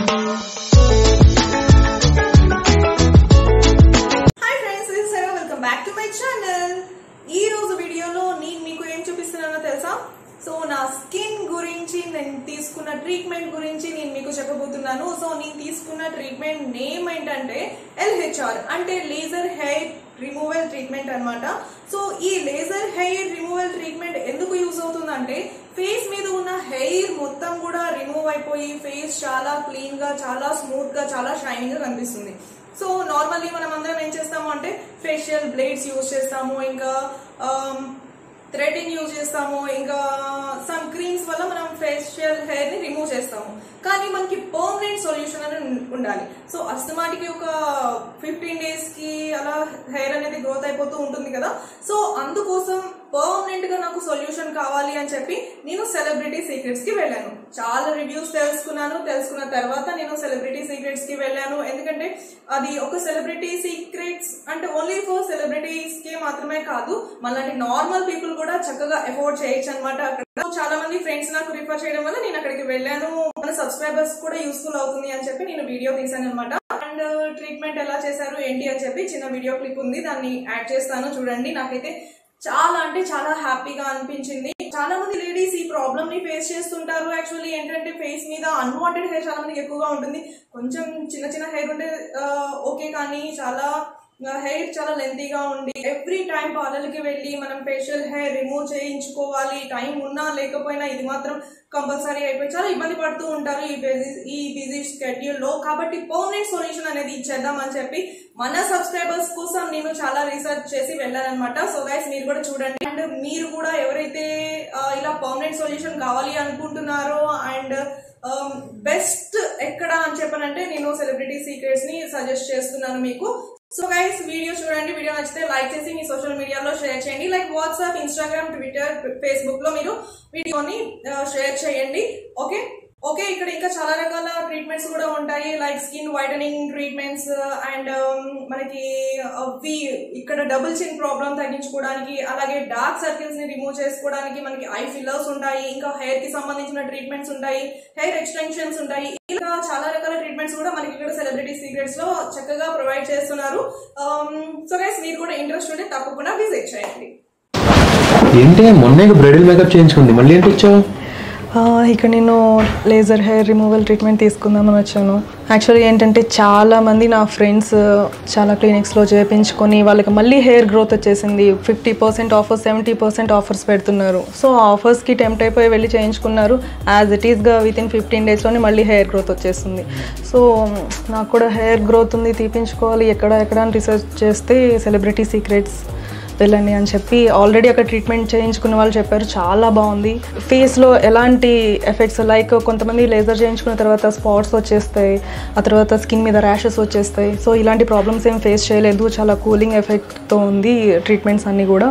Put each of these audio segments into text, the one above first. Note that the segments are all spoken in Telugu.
హాయ్ ఫ్రెండ్స్ దిస్ సరే welcome back to my channel ఈ రోజు వీడియోలో నేను మీకు ఏం చూపిస్తున్నానో తెలుసా సో నా స్కిన్ గురించి నేను తీసుకున్న ట్రీట్మెంట్ గురించి నేను మీకు చెప్పబోతున్నాను సో నేను తీసుకున్న ట్రీట్మెంట్ నేమ్ ఏంటంటే ఎల్హెచ్ఆర్ అంటే లేజర్ హెయిర్ రిమూవల్ ట్రీట్మెంట్ అన్నమాట సో ఈ లేజర్ హెయిర్ రిమూవల్ ట్రీట్మెంట్ ఎందుకు యూజ్ అవుతుందంటే ఫేస్ మీద ఉన్న హెయిర్ మొత్తం కూడా రిమూవ్ అయిపోయి ఫేస్ చాలా క్లీన్ గా చాలా స్మూత్ గా చాలా షైనింగ్ గా కనిపిస్తుంది సో నార్మల్లీ మనం అందరం ఏం చేస్తాము అంటే ఫేషియల్ బ్లేడ్స్ యూజ్ చేస్తాము ఇంకా థ్రెడింగ్ యూజ్ చేస్తాము ఇంకా సన్ క్రీమ్స్ వల్ల మనం ఫేషియల్ హెయిర్ ని రిమూవ్ చేస్తాము కానీ మనకి పర్మనెంట్ సొల్యూషన్ అని ఉండాలి సో అస్తమాటికి ఒక ఫిఫ్టీన్ డేస్ కి అలా హెయిర్ అనేది గ్రోత్ అయిపోతూ ఉంటుంది కదా సో అందుకోసం పర్మనెంట్ గా నాకు సొల్యూషన్ కావాలి అని చెప్పి నేను సెలబ్రిటీ సీక్రెట్స్ కి వెళ్ళాను చాలా రివ్యూస్ తెలుసుకున్నాను తెలుసుకున్న తర్వాత నేను సెలబ్రిటీ సీక్రెట్స్ కి వెళ్ళాను ఎందుకంటే అది ఒక సెలబ్రిటీ సీక్రెట్స్ అంటే ఓన్లీ ఫర్ సెలబ్రిటీస్ కి మాత్రమే కాదు మళ్ళీ నార్మల్ పీపుల్ కూడా చక్కగా ఎఫోర్డ్ చేయొచ్చు అనమాట అక్కడ చాలా మంది ఫ్రెండ్స్ నాకు రిఫర్ చేయడం వల్ల నేను అక్కడికి వెళ్ళాను మన సబ్స్క్రైబర్స్ కూడా యూస్ఫుల్ అవుతుంది అని చెప్పి నేను వీడియో తీసాను అనమాట అండ్ ట్రీట్మెంట్ ఎలా చేశారు ఏంటి అని చెప్పి చిన్న వీడియో క్లిప్ ఉంది దాన్ని యాడ్ చేస్తాను చూడండి నాకైతే చాలా అంటే చాలా హ్యాపీగా అనిపించింది చాలా మంది లేడీస్ ఈ ప్రాబ్లమ్ ని ఫేస్ చేస్తుంటారు యాక్చువల్లీ ఏంటంటే ఫేస్ మీద అన్వాంటెడ్ హెయిర్ చాలా మందికి ఎక్కువగా ఉంటుంది కొంచెం చిన్న చిన్న హెయిర్ ఉంటే ఓకే కానీ చాలా హెయిర్ చాలా లెంతీగా ఉండి ఎవ్రీ టైం పార్లర్కి వెళ్ళి మనం ఫేషియల్ హెయిర్ రిమూవ్ చేయించుకోవాలి టైం ఉన్నా లేకపోయినా ఇది మాత్రం కంపల్సరీ అయిపోయి చాలా ఇబ్బంది పడుతూ ఉంటారు ఈ బిజీ ఈ బిజీ స్కెడ్యూల్ లో కాబట్టి పర్మనెంట్ సొల్యూషన్ అనేది ఇచ్చేద్దాం అని చెప్పి మన సబ్స్క్రైబర్స్ కోసం నేను చాలా రీసెర్చ్ చేసి వెళ్ళానమాట సో గైస్ మీరు కూడా చూడండి అండ్ మీరు కూడా ఎవరైతే ఆ, ఇలా పర్మనెంట్ సొల్యూషన్ కావాలి అనుకుంటున్నారో అండ్ బెస్ట్ ఎక్కడ అని చెప్పనంటే నేను సెలబ్రిటీ సీక్రెట్స్ ని సజెస్ట్ చేస్తున్నాను మీకు సో గైస్ వీడియో చూడండి వీడియో నచ్చితే లైక్ చేసి మీ సోషల్ మీడియాలో షేర్ చేయండి like WhatsApp Instagram Twitter Facebook లో మీరు వీడియోని షేర్ చేయండి ఓకే ఓకే ఇక్కడ ఇంకా చాలా రకాల ట్రీట్మెంట్స్ కూడా ఉంటాయి like skin whitening treatments and మనకి అవి ఇక్కడ డబుల్ చిన్ ప్రాబ్లం తగ్గించుకోవడానికి అలాగే డార్క్ సర్కిల్స్ ని రిమూవ్ చేసుకోవడానికి మనకి ఐ ఫిల్లర్స్ ఉంటాయి ఇంకా హెయిర్ కి సంబంధించిన ట్రీట్మెంట్స్ ఉంటాయి హెయిర్ ఎక్స్టెన్షన్స్ ఉంటాయి ఇంకా చాలా రకాల ట్రీట్మెంట్స్ కూడా మనకి ఇక్కడ సెలబ్రిటీ సీక్రెట్స్ లో చక్కగా ప్రొవైడ్ చేస్తున్నారు సో గైస్ మీరు కూడా ఇంట్రెస్ట్ ఉంటే తప్పకుండా విజిట్ చేయండి ఏంటి మొన్నే బ్రైడల్ మేకప్ చేయించుకుంది మళ్ళీ ఏంటి వచ్చావు ఆ, ఇక్కడ నేను లేజర్ హెయిర్ రిమూవల్ ట్రీట్మెంట్ తీసుకుందామని వచ్చాను యాక్చువల్లీ ఏంటంటే చాలా మంది నా ఫ్రెండ్స్ చాలా క్లినిక్స్లో చేయించుకొని వాళ్ళకి మళ్ళీ హెయిర్ గ్రోత్ వచ్చేసింది fifty percent offers seventy percent offers పెడుతున్నారు సో ఆఫర్స్కి టెంప్ట్ అయిపోయి వెళ్ళి చేయించుకున్నారు యాజ్ ఇట్ ఈస్గా విత్ ఇన్ ఫిఫ్టీన్ డేస్లోనే మళ్ళీ హెయిర్ గ్రోత్ వచ్చేస్తుంది సో నాకు కూడా హెయిర్ గ్రోత్ ఉంది తీపించుకోవాలి ఎక్కడ ఎక్కడ అని రీసెర్చ్ చేస్తే సెలబ్రిటీ సీక్రెట్స్ వెళ్ళండి అని చెప్పి ఆల్రెడీ అక్కడ ట్రీట్మెంట్ చేయించుకున్న వాళ్ళు చెప్పారు చాలా బాగుంది ఫేస్లో ఎలాంటి ఎఫెక్ట్స్ లైక్ కొంతమంది లేజర్ చేయించుకున్న తర్వాత స్పాట్స్ వచ్చేస్తాయి ఆ తర్వాత స్కిన్ మీద ర్యాషెస్ వచ్చేస్తాయి సో ఇలాంటి ప్రాబ్లమ్స్ ఏం ఫేస్ చేయలేదు చాలా కూలింగ్ ఎఫెక్ట్తో ఉంది ట్రీట్మెంట్స్ అన్నీ కూడా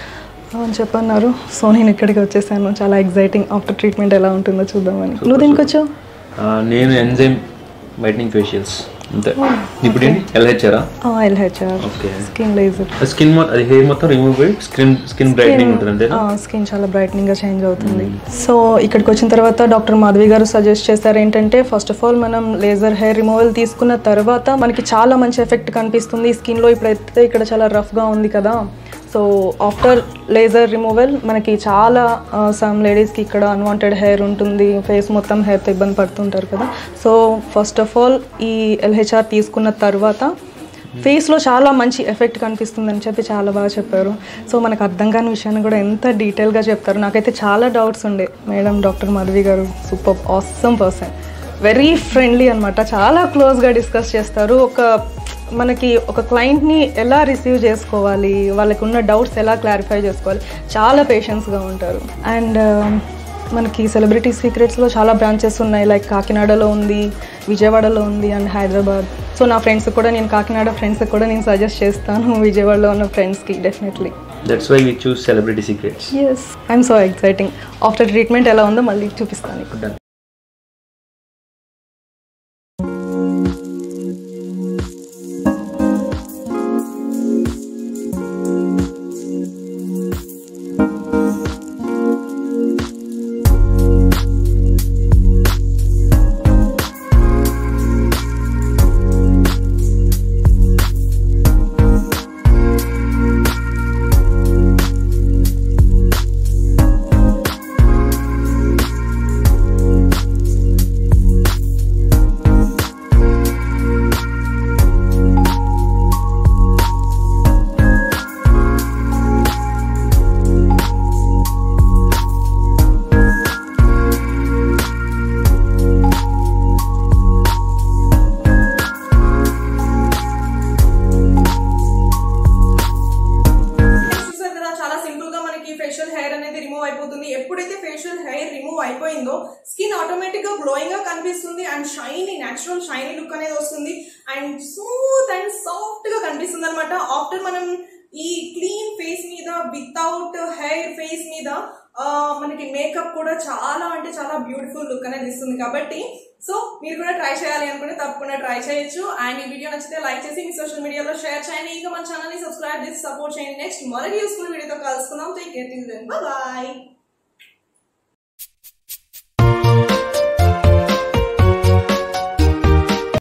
అని చెప్పన్నారు సో నేను ఇక్కడికి వచ్చేసాను చాలా ఎగ్జైటింగ్ ఆఫ్టర్ ట్రీట్మెంట్ ఎలా ఉంటుందో చూద్దామని నువ్వు దీనికి వచ్చావు నేను ఎంజైమ్ వైట్నింగ్ ఫేషియల్స్ అంతే ఇప్పుడు ఏంటి ఎల్హెచ్ఆరా LHR okay skin laser skin అది హెయిర్ మొత్తం రిమూవ్ అయ్యి స్కిన్ స్కిన్ బ్రైట్నింగ్ ఉంటుంది అంతేనా స్కిన్ చాలా బ్రైట్నింగ్ గా చేంజ్ అవుతుంది సో ఇక్కడికి వచ్చిన తర్వాత డాక్టర్ మాధవి గారు సజెస్ట్ చేశారు ఏంటంటే ఫస్ట్ ఆఫ్ ఆల్ మనం లేజర్ హెయిర్ రిమూవల్ తీసుకున్న తర్వాత మనకి చాలా మంచి ఎఫెక్ట్ కనిపిస్తుంది స్కిన్ లో ఇప్పుడైతే ఇక్కడ చాలా రఫ్ గా ఉంది కదా సో ఆఫ్టర్ లేజర్ రిమూవల్ మనకి చాలా సమ్ లేడీస్కి ఇక్కడ అన్వాంటెడ్ హెయిర్ ఉంటుంది ఫేస్ మొత్తం హెయిర్తో ఇబ్బంది పడుతుంటారు కదా సో ఫస్ట్ ఆఫ్ ఆల్ ఈ ఎల్హెచ్ఆర్ తీసుకున్న తర్వాత ఫేస్లో చాలా మంచి ఎఫెక్ట్ కనిపిస్తుందని చెప్పి చాలా బాగా చెప్పారు సో మనకు అర్థం కాని విషయాన్ని కూడా ఎంత డీటెయిల్గా చెప్తారు నాకైతే చాలా డౌట్స్ ఉండే madam doctor Madhavi garu super awesome person very friendly అనమాట చాలా క్లోజ్గా డిస్కస్ చేస్తారు ఒక మనకి ఒక క్లయింట్ని ఎలా రిసీవ్ చేసుకోవాలి వాళ్ళకి ఉన్న డౌట్స్ ఎలా క్లారిఫై చేసుకోవాలి చాలా పేషెన్స్గా ఉంటారు అండ్ మనకి సెలబ్రిటీ సీక్రెట్స్లో చాలా బ్రాంచెస్ ఉన్నాయి లైక్ కాకినాడలో ఉంది విజయవాడలో ఉంది అండ్ హైదరాబాద్ సో నా ఫ్రెండ్స్ కూడా నేను కాకినాడ ఫ్రెండ్స్ కూడా నేను సజెస్ట్ చేస్తాను విజయవాడలో ఉన్న ఫ్రెండ్స్కి definitely that's why we choose celebrity secrets yes I'm so exciting after treatment ఎలా ఉందో మళ్ళీ చూపిస్తాను ఇప్పుడు and shiny natural shiny look అనేది వస్తుంది అండ్ స్మూత్ అండ్ సాఫ్ట్ గా కనిపిస్తుంది అనమాట ఆఫ్టర్ మనం ఈ క్లీన్ ఫేస్ మీద వితౌట్ హెయిర్ ఫేస్ మీద ఆ, మనకి మేకప్ కూడా చాలా అంటే చాలా బ్యూటిఫుల్ లుక్ అనేది ఇస్తుంది కాబట్టి సో మీరు కూడా ట్రై చేయాలి అనుకుంటే తప్పకుండా ట్రై చేయొచ్చు అండ్ ఈ వీడియో నచ్చితే లైక్ చేసి మీ సోషల్ మీడియాలో షేర్ చేయండి ఇంకా మన ఛానల్ ని సబ్స్క్రైబ్ చేసి సపోర్ట్ చేయండి నెక్స్ట్ మరొక యూస్ఫుల్ వీడియోతో కలుసుకుందాం టేక్ కేర్ బాయ్